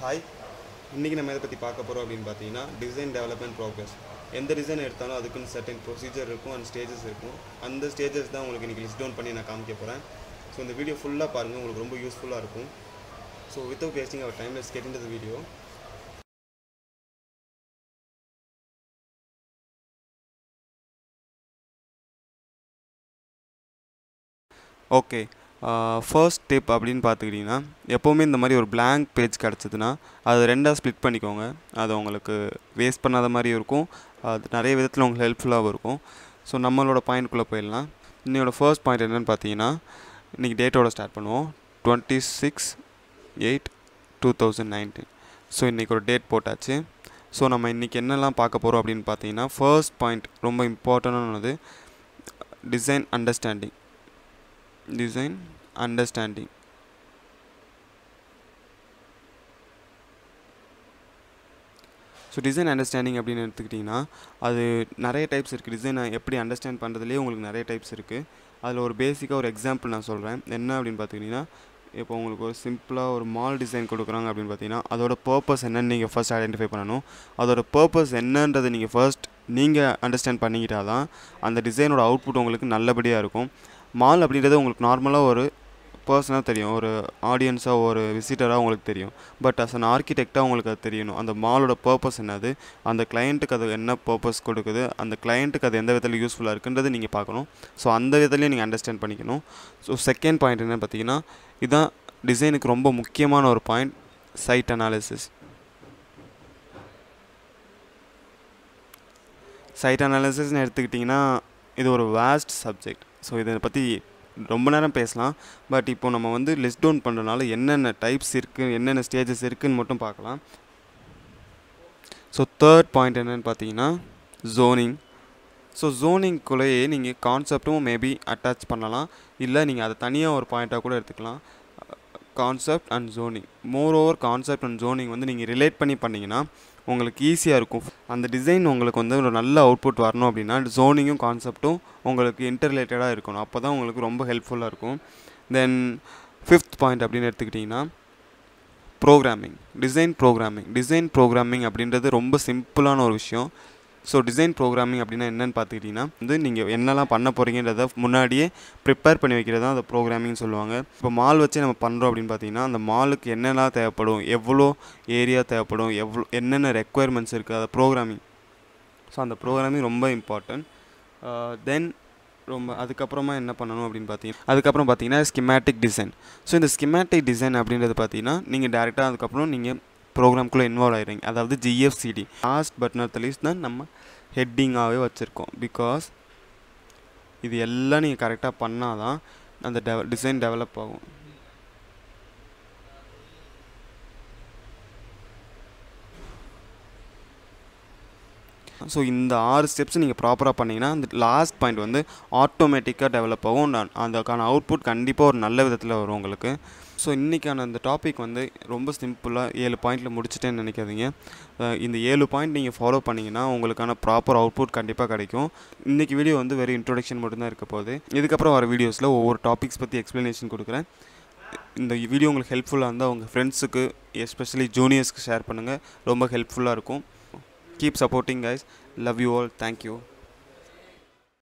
hi இன்றைக்கி நம்ம எதை பற்றி பார்க்க போகிறோம் அப்படின்னு பார்த்தீங்கன்னா டிசைன் டெவலப்மெண்ட் ப்ரோக்ரஸ் எந்த டிசைன் எடுத்தாலும் அதுக்குன்னு சர்டன் ப்ரொசீஜர் இருக்கும் அண்ட் ஸ்டேஜஸ் இருக்கும் அந்த ஸ்டேஜஸ் தான் உங்களுக்கு இன்றைக்கி லிஸ்ட் டவுன் பண்ணி நான் காமிக்க போகிறேன் ஸோ இந்த வீடியோ ஃபுல்லாக பாருங்கள் உங்களுக்கு ரொம்ப யூஸ்ஃபுல்லாக இருக்கும் so without wasting our time let's get in the video okay first tip அப்படின்னு பார்த்துக்கிட்டிங்கன்னா எப்போவுமே இந்த மாதிரி ஒரு blank பேஜ் கிடச்சிதுன்னா அது ரெண்டாக ஸ்ப்ளிட் பண்ணிக்கோங்க அது உங்களுக்கு வேஸ்ட் பண்ணாத மாதிரியும் இருக்கும் அது நிறைய விதத்தில் உங்களுக்கு ஹெல்ப்ஃபுல்லாகவும் இருக்கும் ஸோ நம்மளோட பாயிண்ட்குள்ளே போயிடலாம் இன்னையோட ஃபர்ஸ்ட் பாயிண்ட் என்னென்னு பார்த்தீங்கன்னா இன்றைக்கி டேட்டோட ஸ்டார்ட் பண்ணுவோம் twenty six eight two thousand nineteen so இன்றைக்கி ஒரு டேட் போட்டாச்சு ஸோ நம்ம இன்றைக்கி என்னெல்லாம் பார்க்க போகிறோம் அப்படின்னு பார்த்தீங்கன்னா ஃபர்ஸ்ட் பாயிண்ட் ரொம்ப இம்பார்ட்டண்டானது design understanding design understanding so design understanding அப்படின்னு எடுத்துக்கிட்டிங்கன்னா அது நிறைய டைப்ஸ் இருக்குது டிசைனை எப்படி அண்டர்ஸ்டாண்ட் பண்ணுறதுலேயே உங்களுக்கு நிறைய டைப்ஸ் இருக்குது அதில் ஒரு பேசிக்காக ஒரு எக்ஸாம்பிள் நான் சொல்கிறேன் என்ன அப்படின்னு பார்த்துக்கிட்டிங்கன்னா இப்போ உங்களுக்கு ஒரு சிம்பிளாக ஒரு மால் டிசைன் கொடுக்குறாங்க அப்படின்னு பார்த்தீங்கன்னா அதோட பர்பஸ் என்னன்னு நீங்கள் ஃபர்ஸ்ட் ஐடென்டிஃபை பண்ணணும் அதோட பர்பஸ் என்னன்றதை நீங்கள் ஃபர்ஸ்ட் நீங்கள் அண்டர்ஸ்டாண்ட் பண்ணிக்கிட்டால் தான் அந்த டிசைனோட அவுட்புட் உங்களுக்கு நல்லபடியாக இருக்கும் மால் அப்படின்றது உங்களுக்கு நார்மலாக ஒரு பர்சனாக தெரியும் ஒரு ஆடியன்ஸாக ஒரு விசிட்டராக உங்களுக்கு தெரியும் பட் அஸ் அன் ஆர்கிடெக்டாக உங்களுக்கு அது தெரியணும் அந்த மாலோட பர்பஸ் என்னது அந்த கிளையண்ட்டுக்கு அது என்ன பர்பஸ் கொடுக்குது அந்த கிளையண்ட்டுக்கு அது எந்த விதத்தில் யூஸ்ஃபுல்லாக இருக்குன்றது நீங்கள் பார்க்கணும் ஸோ அந்த விதத்துலையும் நீங்கள் அண்டர்ஸ்டாண்ட் பண்ணிக்கணும் ஸோ செகண்ட் பாயிண்ட் என்ன பார்த்தீங்கன்னா இதுதான் டிசைனுக்கு ரொம்ப முக்கியமான ஒரு பாயிண்ட் சைட் அனாலிசிஸ் சைட் அனாலிசிஸ்னு எடுத்துக்கிட்டிங்கன்னா இது ஒரு வேஸ்ட் சப்ஜெக்ட் ஸோ இதை பற்றி ரொம்ப நேரம் பேசலாம் பட் இப்போ நம்ம வந்து லிஸ்ட் டவுன் பண்ணுறதுனால என்னென்ன டைப்ஸ் இருக்குது என்னென்ன ஸ்டேஜஸ் இருக்குதுன்னு மட்டும் பார்க்கலாம் ஸோ தேர்ட் பாயிண்ட் என்னென்னு பார்த்தீங்கன்னா ஜோனிங் ஸோ ஜோனிங்குள்ளேயே நீங்கள் கான்செப்டும் மேபி அட்டாச் பண்ணலாம் இல்லை நீங்கள் அதை தனியாக ஒரு பாயிண்ட்டாக கூட எடுத்துக்கலாம் concept and zoning moreover concept and zoning வந்து நீங்கள் ரிலேட் பண்ணி பண்ணிங்கன்னா உங்களுக்கு ஈஸியாக இருக்கும் அந்த டிசைன் உங்களுக்கு வந்து ஒரு நல்ல அவுட்புட் வரணும் அப்படின்னா ஜோனிங்கும் கான்செப்ட்டும் உங்களுக்கு இன்டர்ரிலேட்டடாக இருக்கணும் அப்போ தான் உங்களுக்கு ரொம்ப ஹெல்ப்ஃபுல்லாக இருக்கும் தென் ஃபிஃப்த் பாயிண்ட் அப்படின்னு எடுத்துக்கிட்டிங்கன்னா programming design programming design programming அப்படின்றது ரொம்ப சிம்பிளான ஒரு விஷயம் ஸோ டிசைன் ப்ரோக்ராமிங் அப்படின்னா என்னென்னு பார்த்துக்கிட்டிங்கன்னா வந்து நீங்கள் என்னெல்லாம் பண்ண போகிறீங்கன்றத முன்னாடியே ப்ரிப்பேர் பண்ணி வைக்கிறது தான் அந்த ப்ரோக்ராமிங் சொல்லுவாங்க இப்போ மால் வச்சு நம்ம பண்ணுறோம் அப்படின்னு பார்த்தீங்கன்னா அந்த மாலுக்கு என்னெல்லாம் தேவைப்படும் எவ்வளோ ஏரியா தேவைப்படும் எவ்வளோ என்னென்ன ரெக்குயர்மெண்ட்ஸ் இருக்குது அதை ப்ரோக்ராமிங் ஸோ அந்த ப்ரோக்ராமிங் ரொம்ப இம்பார்ட்டன்ட் தென் ரொம்ப அதுக்கப்புறமா என்ன பண்ணணும் அப்படின்னு பார்த்தீங்கன்னா அதுக்கப்புறம் பார்த்தீங்கன்னா ஸ்கிமேட்டிக் டிசைன் ஸோ இந்த ஸ்கிமேட்டிக் டிசைன் அப்படின்றது பார்த்தீங்கன்னா நீங்கள் டேரெக்டாக அதுக்கப்புறம் நீங்கள் ப்ரோக்ராம்குள்ளே இன்வால்வ் ஆகிடுறீங்க அதாவது GFCD last but not least தான் நம்ம ஹெட்டிங்காகவே வச்சுருக்கோம் பிகாஸ் இது எல்லாம் நீங்கள் கரெக்டாக பண்ணால் தான் அந்த டெவ டிசைன் டெவலப் ஆகும் ஸோ இந்த ஆறு ஸ்டெப்ஸ் நீங்கள் ப்ராப்பராக பண்ணிங்கன்னா அந்த லாஸ்ட் பாயிண்ட் வந்து ஆட்டோமேட்டிக்காக டெவலப் ஆகும் அதுக்கான அவுட்புட் கண்டிப்பாக ஒரு நல்ல விதத்தில் வரும் உங்களுக்கு ஸோ இன்றைக்கான அந்த டாபிக் வந்து ரொம்ப சிம்பிளாக ஏழு பாயிண்டில் முடிச்சிட்டேன்னு நினைக்காதீங்க இந்த ஏழு பாயிண்ட் நீங்கள் ஃபாலோ பண்ணிங்கன்னா உங்களுக்கான ப்ராப்பர் அவுட்புட் கண்டிப்பாக கிடைக்கும் இன்றைக்கி வீடியோ வந்து வெறும் இன்ட்ரொடக்ஷன் மட்டும்தான் இருக்க போகுது இதுக்கப்புறம் வர வீடியோஸில் ஒவ்வொரு டாபிக்ஸ் பற்றி எக்ஸ்ப்ளனேஷன் கொடுக்குறேன் இந்த வீடியோ உங்களுக்கு ஹெல்ப்ஃபுல்லாக இருந்தால் உங்கள் ஃப்ரெண்ட்ஸுக்கு எஸ்பெஷலி ஜூனியர்ஸ்க்கு ஷேர் பண்ணுங்கள் ரொம்ப ஹெல்ப்ஃபுல்லாக இருக்கும் keep supporting guys love you all thank you